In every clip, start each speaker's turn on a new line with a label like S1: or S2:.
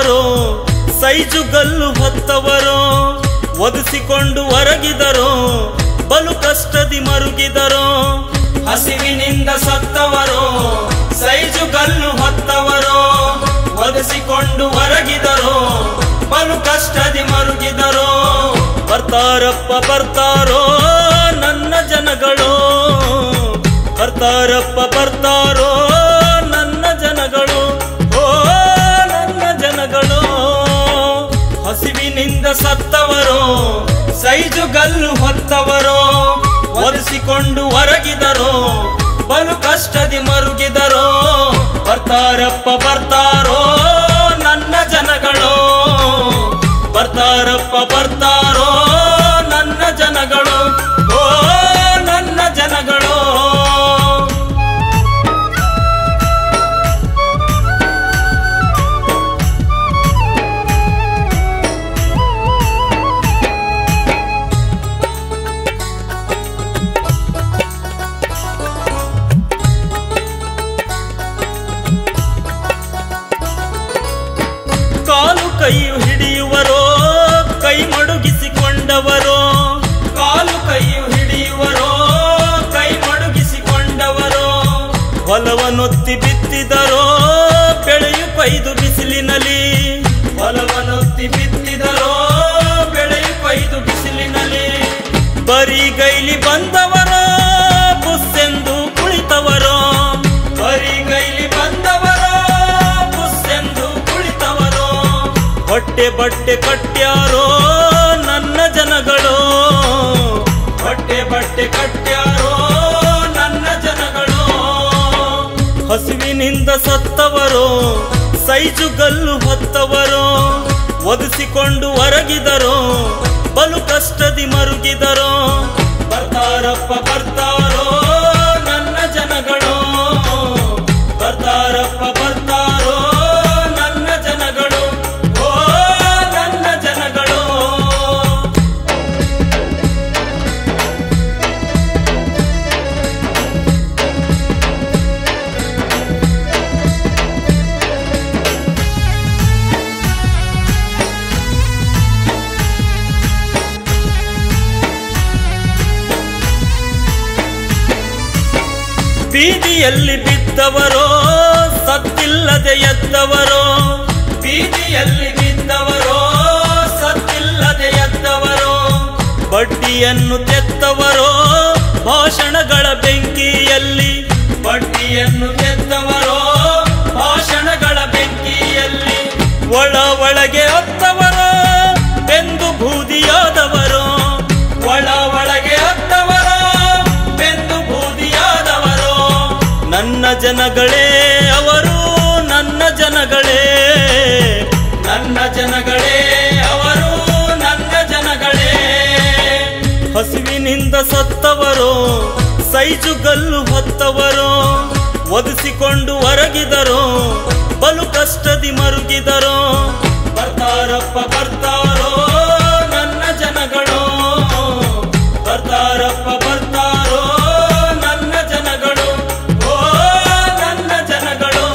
S1: ಸತ್ತವರೋ size ಗಲ್ಲು ಹೊತ್ತವರೋ ಒದಿಸಿಕೊಂಡು ಹೊರಗಿದರೋ ಬಲು ಕಷ್ಟದಿ ಮರುಗಿದರೋ ಹಸಿವಿನಿಂದ ಸತ್ತವರೋ ಸೈಜು ಗಲ್ಲು ಹೊತ್ತವರೋ ಒದಿಸಿಕೊಂಡು ಹೊರಗಿದರೋ ಬಲು ಕಷ್ಟದಿ ಮರುಗಿದರೋ ಬರ್ತಾರಪ್ಪ ಬರ್ತಾರೋ ನನ್ನ ಜನಗಳು ಬರ್ತಾರಪ್ಪ ಬರ್ತಾರೋ ನನ್ನ ಜನಗಳು ಓ ನನ್ನ ಜನಗಳು ಹಸಿವಿನಿಂದ ಸತ್ತವರೋ ಸೈಜು ಗಲ್ಲು ಹೊತ್ತವರೋ ಒರೆಸಿಕೊಂಡು ಹೊರಗಿದರೋ ಬಲು ಕಷ್ಟದಿ ಮರುಗಿದರೋ ಬರ್ತಾರಪ್ಪ ಬರ್ತಾರೋ ನನ್ನ ಜನಗಳು ಬರ್ತಾರಪ್ಪ ಬರ್ತಾರೋ ನನ್ನ ಜನಗಳು ಓ ನನ್ನ ಜನಗಳು ಕಾಲು ಕೈಯು ಹಿಡಿಯುವರೋ ಕೈ ಮಡುಗಿಸಿಕೊಂಡವರೋ ಕಾಲು ಕೈಯು ಹಿಡಿಯುವರೋ ಕೈ ಮಡುಗಿಸಿಕೊಂಡವರೋ ಹೊಲವನೊತ್ತಿ ಬಿತ್ತಿದರೋ ಬೆಳೆಯು ಕೊಯ್ದು ಬಿಸಿಲಿನಲ್ಲಿ ಹೊಲವನೊತ್ತಿ ಬಿತ್ತಿದರೋ ಬೆಳೆಯು ಕೊಯ್ದು ಬಿಸಿಲಿನಲ್ಲಿ ಬರೀ ಗೈಲಿ ಬಂದವರೋ ಬುಸ್ಸೆಂದು ಕುಳಿತವರೋ ಬರೀ ಗೈಲಿ ಬಂದವರೋ ಬುಸ್ಸೆಂದು ಕುಳಿತವರೋ ಹೊಟ್ಟೆ ಬಟ್ಟೆ ಕಟ್ಟ್ಯಾರೋ ನನ್ನ ಜನಗಳು ಹೊಟ್ಟೆ ಬಟ್ಟೆ ಕಟ್ಟ್ಯಾರೋ ನನ್ನ ಜನಗಳು ಹಸುವಿನಿಂದ ಸತ್ತವರೋ ಸೈಜು ಗಲ್ಲು ಹೊತ್ತವರೋ ಒದಿಸಿಕೊಂಡು ಹೊರಗಿದರೋ ಬಲು ಕಷ್ಟದಿ ಮರುಗಿದರೋ ಬರ್ತಾರಪ್ಪ ಬರ್ತಾರೋ ನನ್ನ ಜನಗಳು ಬರ್ತಾರಪ್ಪ ಬರ್ತಾರೋ ನನ್ನ ಜನಗಳು ಓ ನನ್ನ ಜನಗಳು ಬೀದಿಯಲ್ಲಿ ಬಿದ್ದವರೋ ಸತ್ತಿಲ್ಲದೆ ಎದ್ದವರೋ ಬೀದಿಯಲ್ಲಿ ಬಿದ್ದವರೋ ಸತ್ತಿಲ್ಲದೆ ಎದ್ದವರೋ ಬಡ್ಡಿಯನ್ನು ತೆತ್ತವರೋ ಭಾಷಣಗಳ ಬೆಂಕಿಯಲ್ಲಿ ಬಡ್ಡಿಯನ್ನು ತೆತ್ತವರೋ ಭಾಷಣಗಳ ಬೆಂಕಿಯಲ್ಲಿ ಒಳ ಒಳಗೆ ಹೊತ್ತವರೋ ಬೆಂದು ಬೂದಿಯಾದವರೋ ಒಳ ಒಳಗೆ ಹೊತ್ತವರೋ ಬೆಂದು ಬೂದಿಯಾದವರೋ ನನ್ನ ಜನಗಳೇ ಅವರು ನನ್ನ ಜನಗಳೇ ನನ್ನ ಜನಗಳೇ ಅವರು ನನ್ನ ಜನಗಳೇ ಹಸುವಿನಿಂದ ಸತ್ತವರೋ ಸೈಜು ಗಲ್ಲು ಹೊತ್ತವರೋ ಒದಿಸಿಕೊಂಡು ಹೊರಗಿದರೋ ಬಲು ಕಷ್ಟದಿ ಮರುಗಿದರೋ ಬರ್ತಾರಪ್ಪ ಬರ್ತಾರೋ ನನ್ನ ಜನಗಳು ಬರ್ತಾರಪ್ಪ ಬರ್ತಾರೋ ನನ್ನ ಜನಗಳು ಓ ನನ್ನ ಜನಗಳು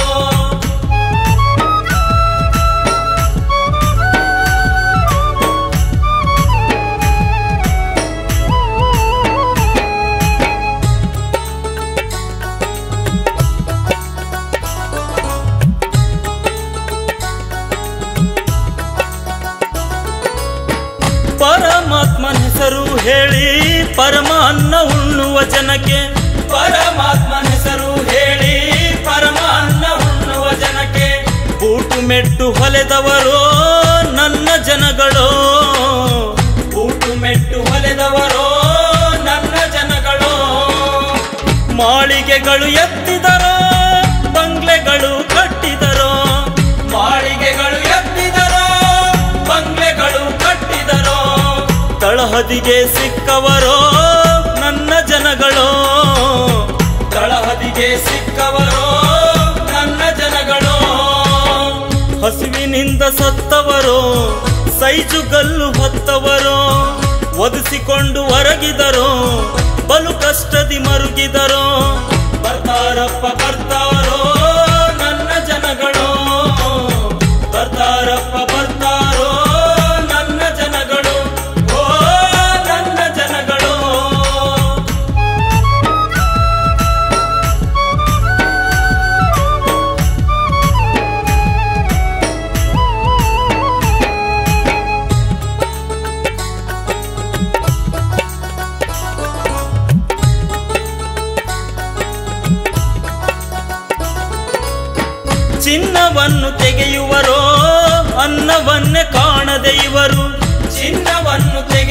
S1: ಪರಮಾತ್ಮನ ಹೆಸರು ಹೇಳಿ ಪರಮ ಅನ್ನ ಉಣ್ಣುವ ಜನಕ್ಕೆ ಪರಮಾತ್ಮನ ಹೆಸರು ಹೇಳಿ ಪರಮ ಅನ್ನ ಉಣ್ಣುವ ಜನಕ್ಕೆ ಬೂಟು ಮೆಟ್ಟು ಹೊಲೆದವರೋ ನನ್ನ ಜನಗಳು ಬೂಟು ಮೆಟ್ಟು ಹೊಲೆದವರೋ ನನ್ನ ಜನಗಳು ಮಾಳಿಗೆಗಳು ಎತ್ತಿದರೋ ಬಂಗ್ಲೆಗಳು ಕಟ್ಟಿದರೋ ಮಾಳಿಗೆಗಳು ಎತ್ತಿದರೋ ಬಂಗ್ಲೆಗಳು ಕಟ್ಟಿದರೋ ತಳಹದಿಗೆ ಸಿಕ್ಕವರೋ ನನ್ನ ಜನಗಳು ತಳಹದಿಗೆ ಸಿಕ್ಕವರೋ ನನ್ನ ಜನಗಳು ಹಸುವಿನಿಂದ ಸತ್ತವರೋ ಸೈಜು ಗಲ್ಲು ಹೊತ್ತವರೋ ಒದಿಸಿಕೊಂಡು ಹೊರಗಿದರೋ ಬಲು ಕಷ್ಟದಿ ಮರುಗಿದರೋ ಬರ್ತಾರಪ್ಪ ಬರ್ತಾರೋ ನನ್ನ ಜನಗಳು ಬರ್ತಾರ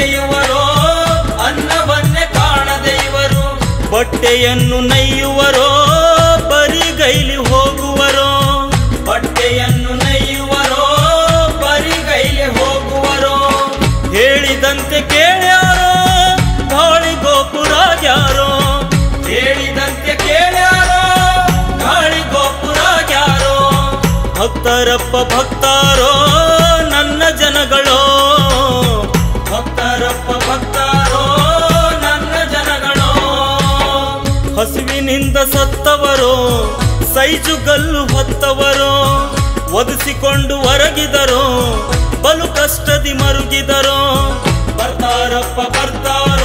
S1: ಮೆರೆಯುವರೋ ಅನ್ನವನ್ನೇ ಕಾಣದೆ ಇವರು ಬಟ್ಟೆಯನ್ನು ನೈಯುವರೋ ಬರಿಗೈಲಿ ಹೋಗುವರೋ ಬಟ್ಟೆಯನ್ನು ನೈಯುವರೋ ಬರಿಗೈಲಿ ಹೋಗುವರೋ ಹೇಳಿದಂತೆ ಕೇಳ್ಯಾರೋ ಗಾಳಿ ಗೋಪುರಾಗ್ಯಾರೋ ಹೇಳಿದಂತೆ ಕೇಳ್ಯಾರೋ ಗಾಳಿ ಗೋಪುರಾಗ್ಯಾರೋ ಭಕ್ತರಪ್ಪ ಭಕ್ತಾರೋ ನನ್ನ ಜನಗಳೋ ಭಕ್ತರಪ್ಪ ಭಕ್ತಾರೋ ನನ್ನ ಜನಗಳೋ ಹಸುವಿನಿಂದ ಸತ್ತವರೋ ಸೈಜುಗಲ್ಲು ಹೊತ್ತವರೋ ಒದಿಸಿಕೊಂಡು ಹೊರಗಿದರೋ ಬಲು ಕಷ್ಟದಿ ಮರುಗಿದರೋ ಬರ್ತಾರಪ್ಪ ಬರ್ತಾರೋ